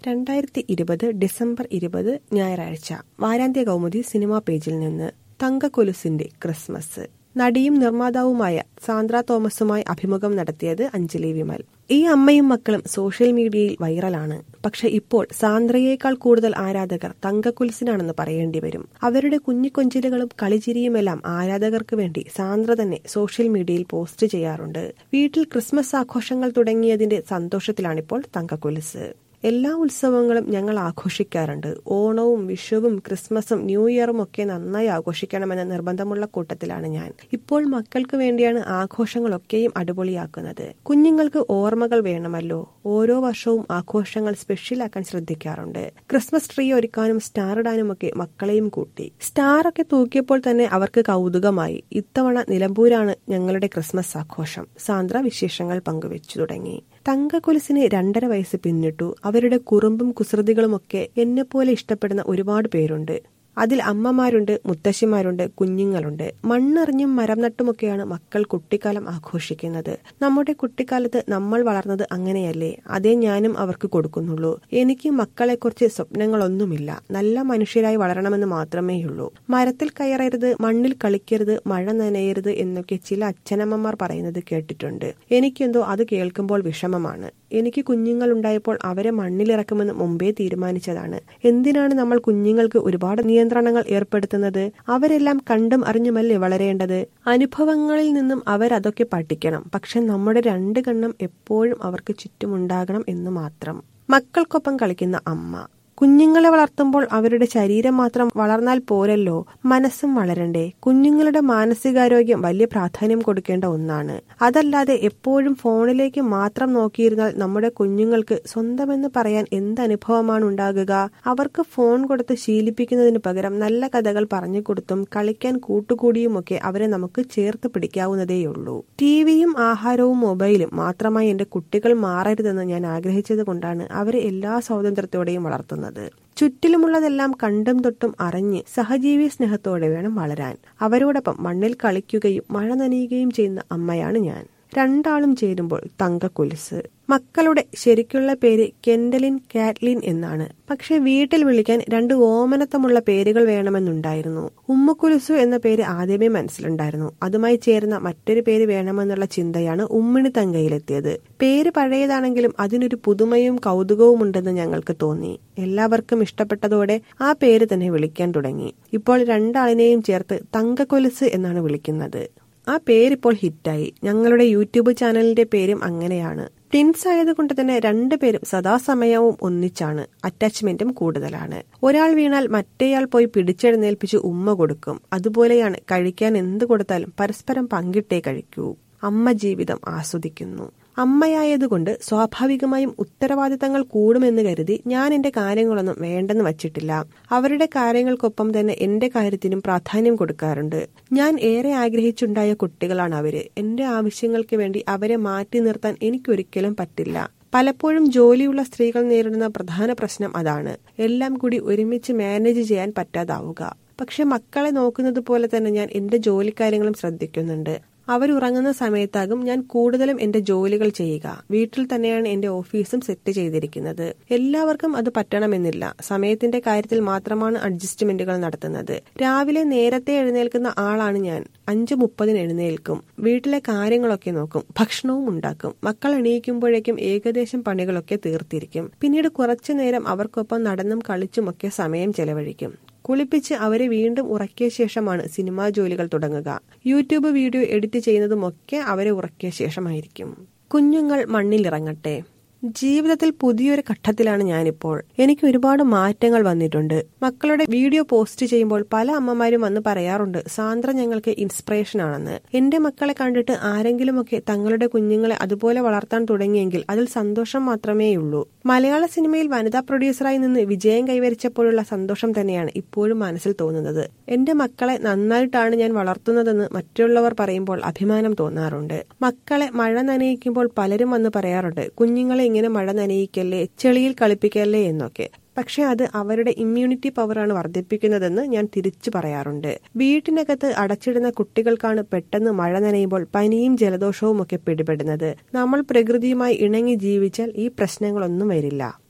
രണ്ടായിരത്തി ഇരുപത് ഡിസംബർ ഇരുപത് ഞായറാഴ്ച വാരാന്ത്യ കൗമുദി സിനിമാ പേജിൽ നിന്ന് തങ്കക്കൊലുസിന്റെ ക്രിസ്മസ് നടിയും നിർമ്മാതാവുമായ സാന്ദ്ര തോമസുമായി അഭിമുഖം നടത്തിയത് അഞ്ജലി വിമൽ ഈ അമ്മയും മക്കളും സോഷ്യൽ മീഡിയയിൽ വൈറലാണ് പക്ഷെ ഇപ്പോൾ സാന്ദ്രയേക്കാൾ കൂടുതൽ ആരാധകർ തങ്കക്കുൽസിനാണെന്ന് പറയേണ്ടി വരും അവരുടെ കുഞ്ഞിക്കൊഞ്ചിലുകളും കളിച്ചിരിയുമെല്ലാം ആരാധകർക്ക് വേണ്ടി സാന്ദ്ര തന്നെ സോഷ്യൽ മീഡിയയിൽ പോസ്റ്റ് ചെയ്യാറുണ്ട് വീട്ടിൽ ക്രിസ്മസ് ആഘോഷങ്ങൾ തുടങ്ങിയതിന്റെ സന്തോഷത്തിലാണിപ്പോൾ തങ്കക്കുൽസ് എല്ലാ ഉത്സവങ്ങളും ഞങ്ങൾ ആഘോഷിക്കാറുണ്ട് ഓണവും വിഷുവും ക്രിസ്മസും ന്യൂ ഇയറും ഒക്കെ നന്നായി ആഘോഷിക്കണമെന്ന് നിർബന്ധമുള്ള കൂട്ടത്തിലാണ് ഞാൻ ഇപ്പോൾ മക്കൾക്ക് വേണ്ടിയാണ് ആഘോഷങ്ങളൊക്കെയും അടിപൊളിയാക്കുന്നത് കുഞ്ഞുങ്ങൾക്ക് ഓർമ്മകൾ വേണമല്ലോ ഓരോ വർഷവും ആഘോഷങ്ങൾ സ്പെഷ്യലാക്കാൻ ശ്രദ്ധിക്കാറുണ്ട് ക്രിസ്മസ് ട്രീ ഒരുക്കാനും സ്റ്റാർ ഇടാനും ഒക്കെ മക്കളെയും കൂട്ടി സ്റ്റാർ ഒക്കെ തൂക്കിയപ്പോൾ തന്നെ അവർക്ക് കൗതുകമായി ഇത്തവണ നിലമ്പൂരാണ് ഞങ്ങളുടെ ക്രിസ്മസ് ആഘോഷം സാന്ദ്ര വിശേഷങ്ങൾ പങ്കുവച്ചു തുടങ്ങി തങ്കക്കൊലുസിന് രണ്ടര വയസ്സ് പിന്നിട്ടു അവരുടെ കുറുമ്പും കുസൃതികളുമൊക്കെ എന്നെപ്പോലെ ഇഷ്ടപ്പെടുന്ന ഒരുപാട് പേരുണ്ട് അതിൽ അമ്മമാരുണ്ട് മുത്തശ്ശിമാരുണ്ട് കുഞ്ഞുങ്ങളുണ്ട് മണ്ണെറിഞ്ഞും മരം നട്ടുമൊക്കെയാണ് മക്കൾ കുട്ടിക്കാലം ആഘോഷിക്കുന്നത് നമ്മുടെ കുട്ടിക്കാലത്ത് നമ്മൾ വളർന്നത് അങ്ങനെയല്ലേ അതേ ഞാനും അവർക്ക് കൊടുക്കുന്നുള്ളൂ എനിക്ക് മക്കളെക്കുറിച്ച് സ്വപ്നങ്ങളൊന്നുമില്ല നല്ല മനുഷ്യരായി വളരണമെന്ന് മാത്രമേയുള്ളൂ മരത്തിൽ കയറരുത് മണ്ണിൽ കളിക്കരുത് മഴ നനയരുത് എന്നൊക്കെ ചില അച്ഛനമ്മമാർ പറയുന്നത് കേട്ടിട്ടുണ്ട് എനിക്കെന്തോ അത് കേൾക്കുമ്പോൾ വിഷമമാണ് എനിക്ക് കുഞ്ഞുങ്ങൾ ഉണ്ടായപ്പോൾ അവരെ മണ്ണിലിറക്കുമെന്ന് മുമ്പേ തീരുമാനിച്ചതാണ് എന്തിനാണ് നമ്മൾ കുഞ്ഞുങ്ങൾക്ക് ഒരുപാട് നിയന്ത്രണങ്ങൾ ഏർപ്പെടുത്തുന്നത് അവരെല്ലാം കണ്ടും അറിഞ്ഞുമല്ലേ വളരേണ്ടത് അനുഭവങ്ങളിൽ നിന്നും അവരതൊക്കെ പഠിക്കണം പക്ഷെ നമ്മുടെ രണ്ട് കണ്ണും എപ്പോഴും അവർക്ക് ചുറ്റുമുണ്ടാകണം എന്ന് മാത്രം മക്കൾക്കൊപ്പം കളിക്കുന്ന അമ്മ കുഞ്ഞുങ്ങളെ വളർത്തുമ്പോൾ അവരുടെ ശരീരം മാത്രം വളർന്നാൽ പോരല്ലോ മനസ്സും വളരണ്ടേ കുഞ്ഞുങ്ങളുടെ മാനസികാരോഗ്യം വലിയ പ്രാധാന്യം കൊടുക്കേണ്ട ഒന്നാണ് അതല്ലാതെ എപ്പോഴും ഫോണിലേക്ക് മാത്രം നോക്കിയിരുന്നാൽ നമ്മുടെ കുഞ്ഞുങ്ങൾക്ക് സ്വന്തമെന്ന് പറയാൻ എന്ത് അനുഭവമാണ് ഉണ്ടാകുക അവർക്ക് ഫോൺ കൊടുത്ത് ശീലിപ്പിക്കുന്നതിന് പകരം നല്ല കഥകൾ പറഞ്ഞു കൊടുത്തും കളിക്കാൻ കൂട്ടുകൂടിയുമൊക്കെ അവരെ നമുക്ക് ചേർത്ത് പിടിക്കാവുന്നതേയുള്ളൂ ടിവിയും ആഹാരവും മൊബൈലും മാത്രമായി എന്റെ കുട്ടികൾ മാറരുതെന്ന് ഞാൻ ആഗ്രഹിച്ചത് കൊണ്ടാണ് അവരെ എല്ലാ സ്വാതന്ത്ര്യത്തോടെയും വളർത്തുന്നത് ചുറ്റിലുമുള്ളതെല്ലാം കണ്ടും തൊട്ടും അറിഞ്ഞ് സഹജീവി സ്നേഹത്തോടെ വേണം വളരാൻ അവരോടൊപ്പം മണ്ണിൽ കളിക്കുകയും മഴ നനയുകയും ചെയ്യുന്ന അമ്മയാണ് ഞാൻ രണ്ടാളും ചേരുമ്പോൾ തങ്കക്കുലിസ് മക്കളുടെ ശരിക്കുള്ള പേര് കെൻഡലിൻ കാറ്റ്ലിൻ എന്നാണ് പക്ഷെ വീട്ടിൽ വിളിക്കാൻ രണ്ട് ഓമനത്തമുള്ള പേരുകൾ വേണമെന്നുണ്ടായിരുന്നു ഉമ്മക്കുലുസു എന്ന പേര് ആദ്യമേ മനസ്സിലുണ്ടായിരുന്നു അതുമായി ചേർന്ന മറ്റൊരു പേര് വേണമെന്നുള്ള ചിന്തയാണ് ഉമ്മിണി തങ്കയിലെത്തിയത് പേര് പഴയതാണെങ്കിലും അതിനൊരു പുതുമയും കൗതുകവും ഉണ്ടെന്ന് ഞങ്ങൾക്ക് തോന്നി എല്ലാവർക്കും ഇഷ്ടപ്പെട്ടതോടെ ആ പേര് തന്നെ വിളിക്കാൻ തുടങ്ങി ഇപ്പോൾ രണ്ടാളിനെയും ചേർത്ത് തങ്കക്കൊലുസ് എന്നാണ് വിളിക്കുന്നത് ആ പേരിപ്പോൾ ഹിറ്റായി ഞങ്ങളുടെ യൂട്യൂബ് ചാനലിന്റെ പേരും അങ്ങനെയാണ് ട്വിൻസ് ആയതുകൊണ്ട് തന്നെ രണ്ടുപേരും സദാസമയവും ഒന്നിച്ചാണ് അറ്റാച്ച്മെന്റും കൂടുതലാണ് ഒരാൾ വീണാൽ മറ്റേയാൾ പോയി പിടിച്ചെഴുന്നേൽപ്പിച്ച് ഉമ്മ കൊടുക്കും അതുപോലെയാണ് കഴിക്കാൻ എന്ത് കൊടുത്താലും പരസ്പരം പങ്കിട്ടേ കഴിക്കൂ അമ്മ ജീവിതം ആസ്വദിക്കുന്നു അമ്മയായതുകൊണ്ട് സ്വാഭാവികമായും ഉത്തരവാദിത്തങ്ങൾ കൂടുമെന്ന് കരുതി ഞാൻ എന്റെ കാര്യങ്ങളൊന്നും വേണ്ടെന്ന് വച്ചിട്ടില്ല അവരുടെ കാര്യങ്ങൾക്കൊപ്പം തന്നെ എന്റെ കാര്യത്തിനും പ്രാധാന്യം കൊടുക്കാറുണ്ട് ഞാൻ ഏറെ ആഗ്രഹിച്ചുണ്ടായ കുട്ടികളാണ് അവര് എന്റെ ആവശ്യങ്ങൾക്ക് വേണ്ടി അവരെ മാറ്റി നിർത്താൻ എനിക്കൊരിക്കലും പറ്റില്ല പലപ്പോഴും ജോലിയുള്ള സ്ത്രീകൾ നേരിടുന്ന പ്രധാന പ്രശ്നം അതാണ് എല്ലാം കൂടി ഒരുമിച്ച് മാനേജ് ചെയ്യാൻ പറ്റാതാവുക പക്ഷെ മക്കളെ നോക്കുന്നത് പോലെ തന്നെ ഞാൻ എന്റെ ജോലിക്കാര്യങ്ങളും ശ്രദ്ധിക്കുന്നുണ്ട് അവരുറങ്ങുന്ന സമയത്താകും ഞാൻ കൂടുതലും എന്റെ ജോലികൾ ചെയ്യുക വീട്ടിൽ തന്നെയാണ് എന്റെ ഓഫീസും സെറ്റ് ചെയ്തിരിക്കുന്നത് എല്ലാവർക്കും അത് പറ്റണമെന്നില്ല സമയത്തിന്റെ കാര്യത്തിൽ മാത്രമാണ് അഡ്ജസ്റ്റ്മെന്റുകൾ നടത്തുന്നത് രാവിലെ നേരത്തെ എഴുന്നേൽക്കുന്ന ആളാണ് ഞാൻ അഞ്ചു മുപ്പതിന് എഴുന്നേൽക്കും വീട്ടിലെ കാര്യങ്ങളൊക്കെ നോക്കും ഭക്ഷണവും ഉണ്ടാക്കും മക്കൾ എണീക്കുമ്പോഴേക്കും ഏകദേശം പണികളൊക്കെ തീർത്തിരിക്കും പിന്നീട് കുറച്ചു നേരം അവർക്കൊപ്പം നടന്നും കളിച്ചുമൊക്കെ സമയം ചെലവഴിക്കും കുളിപ്പിച്ച് അവരെ വീണ്ടും ഉറക്കിയ ശേഷമാണ് സിനിമാ ജോലികൾ തുടങ്ങുക യൂട്യൂബ് വീഡിയോ എഡിറ്റ് ചെയ്യുന്നതുമൊക്കെ അവരെ ഉറക്കിയ ശേഷമായിരിക്കും കുഞ്ഞുങ്ങൾ മണ്ണിലിറങ്ങട്ടെ ജീവിതത്തിൽ പുതിയൊരു ഘട്ടത്തിലാണ് ഞാനിപ്പോൾ എനിക്ക് ഒരുപാട് മാറ്റങ്ങൾ വന്നിട്ടുണ്ട് മക്കളുടെ വീഡിയോ പോസ്റ്റ് ചെയ്യുമ്പോൾ പല അമ്മമാരും വന്ന് പറയാറുണ്ട് സാന്ദ്ര ഞങ്ങൾക്ക് ഇൻസ്പിറേഷൻ ആണെന്ന് എന്റെ മക്കളെ കണ്ടിട്ട് ആരെങ്കിലുമൊക്കെ തങ്ങളുടെ കുഞ്ഞുങ്ങളെ അതുപോലെ വളർത്താൻ തുടങ്ങിയെങ്കിൽ അതിൽ സന്തോഷം മാത്രമേയുള്ളൂ മലയാള സിനിമയിൽ വനിതാ പ്രൊഡ്യൂസറായി നിന്ന് വിജയം കൈവരിച്ചപ്പോഴുള്ള സന്തോഷം തന്നെയാണ് ഇപ്പോഴും മനസ്സിൽ തോന്നുന്നത് എന്റെ മക്കളെ നന്നായിട്ടാണ് ഞാൻ വളർത്തുന്നതെന്ന് മറ്റുള്ളവർ പറയുമ്പോൾ അഭിമാനം തോന്നാറുണ്ട് മക്കളെ മഴ നനയിക്കുമ്പോൾ പലരും വന്ന് പറയാറുണ്ട് കുഞ്ഞുങ്ങളെ ഇങ്ങനെ മഴ നനയിക്കല്ലേ ചെളിയിൽ കളിപ്പിക്കല്ലേ എന്നൊക്കെ പക്ഷെ അത് അവരുടെ ഇമ്മ്യൂണിറ്റി പവറാണ് വർദ്ധിപ്പിക്കുന്നതെന്ന് ഞാൻ തിരിച്ചു പറയാറുണ്ട് വീട്ടിനകത്ത് അടച്ചിടുന്ന കുട്ടികൾക്കാണ് പെട്ടെന്ന് മഴ നനയുമ്പോൾ പനിയും ജലദോഷവും ഒക്കെ പിടിപെടുന്നത് നമ്മൾ പ്രകൃതിയുമായി ഇണങ്ങി ജീവിച്ചാൽ ഈ പ്രശ്നങ്ങളൊന്നും വരില്ല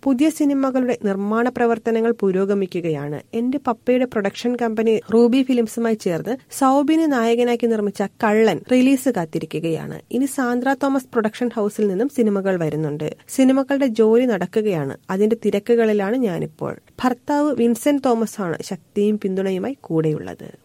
പുതിയ സിനിമകളുടെ നിർമ്മാണ പ്രവർത്തനങ്ങൾ പുരോഗമിക്കുകയാണ് എന്റെ പപ്പയുടെ പ്രൊഡക്ഷൻ കമ്പനി റൂബി ഫിലിംസുമായി ചേർന്ന് സൗബിനെ നായകനാക്കി നിർമ്മിച്ച കള്ളൻ റിലീസ് കാത്തിരിക്കുകയാണ് ഇനി സാന്ദ്ര തോമസ് പ്രൊഡക്ഷൻ ഹൌസിൽ നിന്നും സിനിമകൾ വരുന്നുണ്ട് സിനിമകളുടെ ജോലി നടക്കുകയാണ് അതിന്റെ തിരക്കുകളിലാണ് ഞാനിപ്പോൾ ഭർത്താവ് വിൻസെന്റ് തോമസ് ആണ് ശക്തിയും പിന്തുണയുമായി കൂടെയുള്ളത്